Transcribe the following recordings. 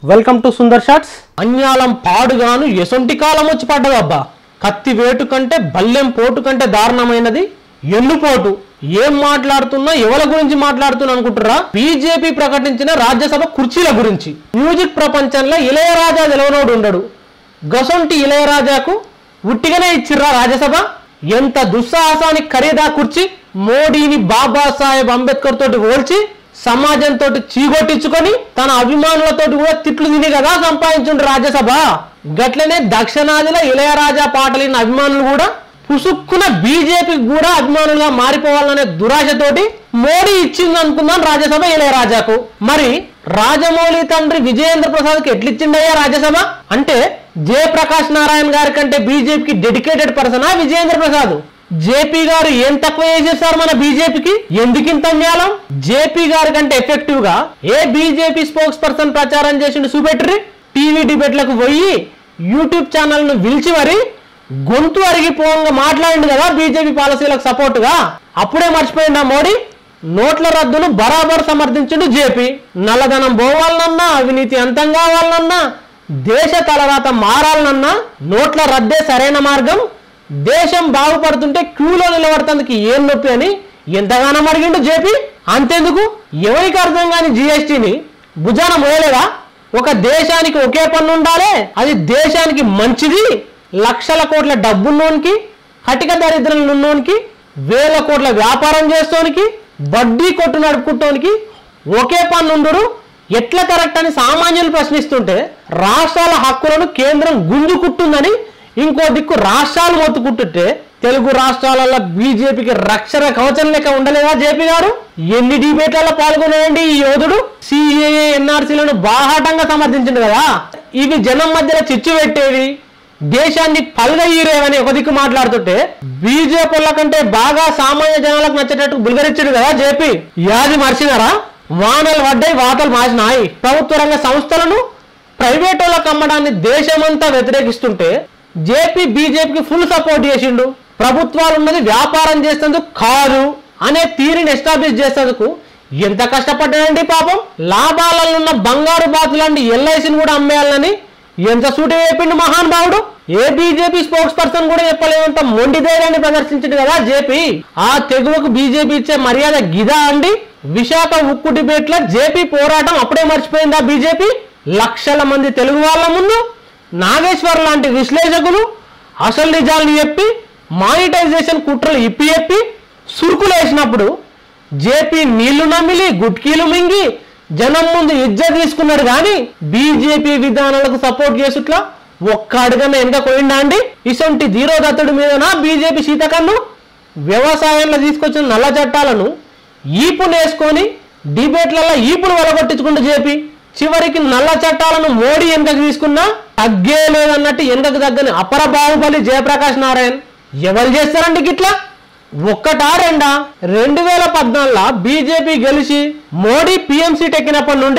welcome to Sundar shots అన్యాలం పాడుగాను ఎసొంటి కాలం వచ్చి పడ్డదబ్బా కత్తి వేటు కంటే బల్లెం పోటు కంటే దారుణమైనది ఎన్నుపోటు ఏం మాట్లాడుతున్నా ఎవరి గురించి మాట్లాడుతున్నా అనుకుంటురా బీజేపీ ప్రకటించిన రాజ్యసభ కుర్చీల గురించి మ్యూజిక్ ప్రపంచంలో ఇళయరాజా తెలవనోడు ఉండడు గసొంటి ఇళయరాజాకు ఉట్టిగానే ఇచ్చిర్రా రాజ్యసభ ఎంత దుస్సాహసానికి ఖరీదా కుర్చీ మోడీని బాబాసాహెబ్ అంబేద్కర్ తోటి పోల్చి సమాజంతో చీగొట్టించుకొని తన అభిమానులతో కూడా తిట్లు తిని కదా సంపాదించుండ్రు రాజ్యసభ గట్లనే దక్షిణాదిలో ఇళయరాజా పాటలిన అభిమానులు కూడా పుసుక్కున బీజేపీకి కూడా అభిమానులుగా మారిపోవాలనే దురాశతోటి మోడీ ఇచ్చింది అనుకుందాం రాజ్యసభ ఇళయరాజాకు మరి రాజమౌళి తండ్రి విజయేంద్ర ప్రసాద్ కి ఎట్లిచ్చిండయ్యా రాజ్యసభ అంటే జయప్రకాష్ నారాయణ గారి కంటే బీజేపీకి dedicated person Vijayendra Prasad JP గారు ఏం తక్కువ చేసేసారు మన బీజేపీకి ఎందుకింత న్యాయం జేపీ గారి కంటే ఎఫెక్టివ్ గా ఏ బీజేపీ స్పోక్స్ పర్సన్ ప్రచారం చేసిండు చూపెట్టరి టీవీ డిబేట్లకు పోయి యూట్యూబ్ ఛానల్ ను పిలిచి మరి గొంతు అరిగిపోగా మాట్లాడిండు కదా బీజేపీ పాలసీలకు సపోర్ట్ గా అప్పుడే మర్చిపోయిందా మోడీ నోట్ల రద్దును బరాబర్ సమర్థించుడు జేపీ నల్లధనం పోవాలనన్నా అవినీతి అంతం కావాలనన్నా దేశ తలరాత మారాలనన్నా నోట్ల రద్దే సరైన మార్గం దేశం బాగుపడుతుంటే క్యూలో నిలబడుతందుకు ఏం నొప్పి అని ఎంతగానో అడిగిండు జేపీ అంతెందుకు ఎవరికి అర్థం కాని జిఎస్టీని భుజాన మోయలేదా ఒక దేశానికి ఒకే పన్ను ఉండాలి అది దేశానికి మంచిది లక్షల కోట్ల డబ్బున్నోనికి కటిక దరిద్రం ఉన్నోనికి వేల కోట్ల వ్యాపారం చేస్తోనికి వడ్డీ కొట్టు నడుపుకుంటోనికి ఒకే పన్ను ఉండుడు ఎట్లా కరెక్ట్ అని సామాన్యులు ప్రశ్నిస్తుంటే రాష్ట్రాల హక్కులను కేంద్రం గుంజుకుంటుందని ఇంకో దిక్కు రాష్ట్రాలు మొత్తుకుంటుంటే తెలుగు రాష్ట్రాలలో బీజేపీకి రక్షణ కవచం లెక్క ఉండలేదా జేపీ గారు ఎన్ని డిబేట్లలో పాల్గొనేయండి ఈ యోధుడు సిఏఏ ఎన్ఆర్సీలను బాహాటంగా సమర్థించింది కదా ఇవి జనం మధ్యలో చిచ్చు పెట్టేవి దేశాన్ని పల్గయ్యేవని ఒక దిక్కు మాట్లాడుతుంటే బీజేపీల కంటే బాగా సామాన్య జనాలకు నచ్చేటట్టు బుల్గరించాడు కదా జేపీ యాది మర్చినారా వానలు పడ్డాయి వాతలు మాసినాయి ప్రభుత్వ రంగ సంస్థలను ప్రైవేట్ వాళ్ళకి అమ్మడాన్ని దేశమంతా వ్యతిరేకిస్తుంటే జేపీ బీజేపీకి ఫుల్ సపోర్ట్ చేసిండు ప్రభుత్వాలు ఉన్నది వ్యాపారం చేసేందుకు కాదు అనే తీరిని ఎస్టాబ్లిష్ చేసేందుకు ఎంత కష్టపడ్డాడండి పాపం లాభాలలో ఉన్న బంగారు బాతులాంటి ఎల్ఐసిని కూడా అమ్మేయాలని ఎంత సూటి వేపిండు మహానుభావుడు ఏ బీజేపీ స్పోక్స్ పర్సన్ కూడా చెప్పలేనంత మొండి ధైర్యాన్ని ప్రదర్శించింది కదా జేపీ ఆ తెగువకు బీజేపీ ఇచ్చే మర్యాద గిదా అండి విశాఖ ఉక్కు డిబేట్ లో జేపీ పోరాటం అప్పుడే మర్చిపోయిందా బీజేపీ లక్షల మంది తెలుగు వాళ్ళ ముందు నాగేశ్వర్ లాంటి విశ్లేషకులు అసలు నిజాలను చెప్పి మానిటైజేషన్ కుట్రలు ఇప్పి చెప్పి సురుకులు వేసినప్పుడు జేపీ నీళ్లు నమిలి గుట్కీలు మింగి జనం ముందు ఇజ్జ తీసుకున్నాడు కానీ బీజేపీ విధానాలకు సపోర్ట్ చేసుట్లా ఒక్క అడుగన ఎంత పోయిందా అండి ఇసొంటి ధీరోదత్తుడి మీదనా బీజేపీ శీతకన్ను వ్యవసాయంలో తీసుకొచ్చిన నల్ల చట్టాలను ఈపును వేసుకొని డిబేట్లలో ఈపును వలగొట్టించుకుంటూ జేపీ చివరికి నల్ల చట్టాలను మోడీ వెనుకకు తీసుకున్నా తగ్గే లేదన్నట్టు వెనుకకు తగ్గని అపర బాహుబలి జయప్రకాష్ నారాయణ్ ఎవరు చేస్తారండి గిట్లా ఒక్కటా రెండా రెండు వేల పద్నాలుగులో బీజేపీ గెలిచి మోడీ పిఎం సీట్ ఎక్కినప్పటి నుండి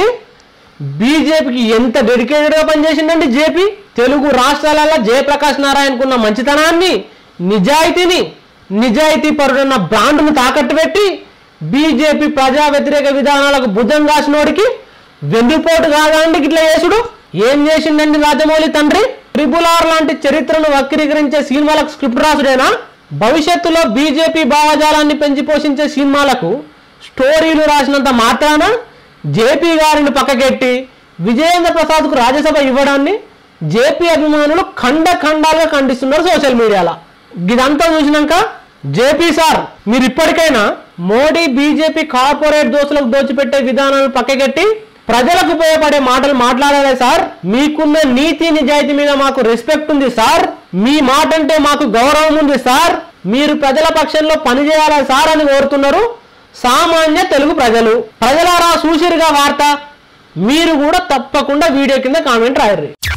బీజేపీకి ఎంత డెడికేటెడ్గా పనిచేసిందండి జేపీ తెలుగు రాష్ట్రాలలో జయప్రకాష్ నారాయణకున్న మంచితనాన్ని నిజాయితీని నిజాయితీ పరుడున్న బ్రాండ్ను తాకట్టు పెట్టి బీజేపీ ప్రజా వ్యతిరేక విధానాలకు భుజం కాసినోడికి వెన్నుపోటు కాదా అండి ఇట్లా చేసుడు ఏం చేసిండండి రాజమౌళి తండ్రి ట్రిపుల్ ఆర్ లాంటి చరిత్రను వక్రీకరించే సినిమాలకు స్క్రిప్ట్ రాసుడేనా భవిష్యత్తులో బీజేపీ భావజాలాన్ని పెంచి పోషించే సినిమాలకు స్టోరీలు రాసినంత మాత్రాన జేపీ గారిని పక్కకెట్టి విజయేంద్ర ప్రసాద్కు రాజ్యసభ ఇవ్వడాన్ని జేపీ అభిమానులు ఖండ ఖండాలుగా ఖండిస్తున్నారు సోషల్ మీడియాలో ఇదంతా చూసినాక జేపీ సార్ మీరు ఇప్పటికైనా మోడీ బీజేపీ కార్పొరేట్ దోస్తులకు దోచిపెట్టే విధానాలను పక్కకెట్టి ప్రజలకు ఉపయోగపడే మాటలు మాట్లాడాలి సార్ మీకున్న నీతి నిజాయితీ మీద మాకు రెస్పెక్ట్ ఉంది సార్ మీ మాట అంటే మాకు గౌరవం ఉంది సార్ మీరు ప్రజల పక్షంలో పనిచేయాలి సార్ అని కోరుతున్నారు సామాన్య తెలుగు ప్రజలు ప్రజలారా సూచిరుగా వార్త మీరు కూడా తప్పకుండా వీడియో కింద కామెంట్ రాయర్రి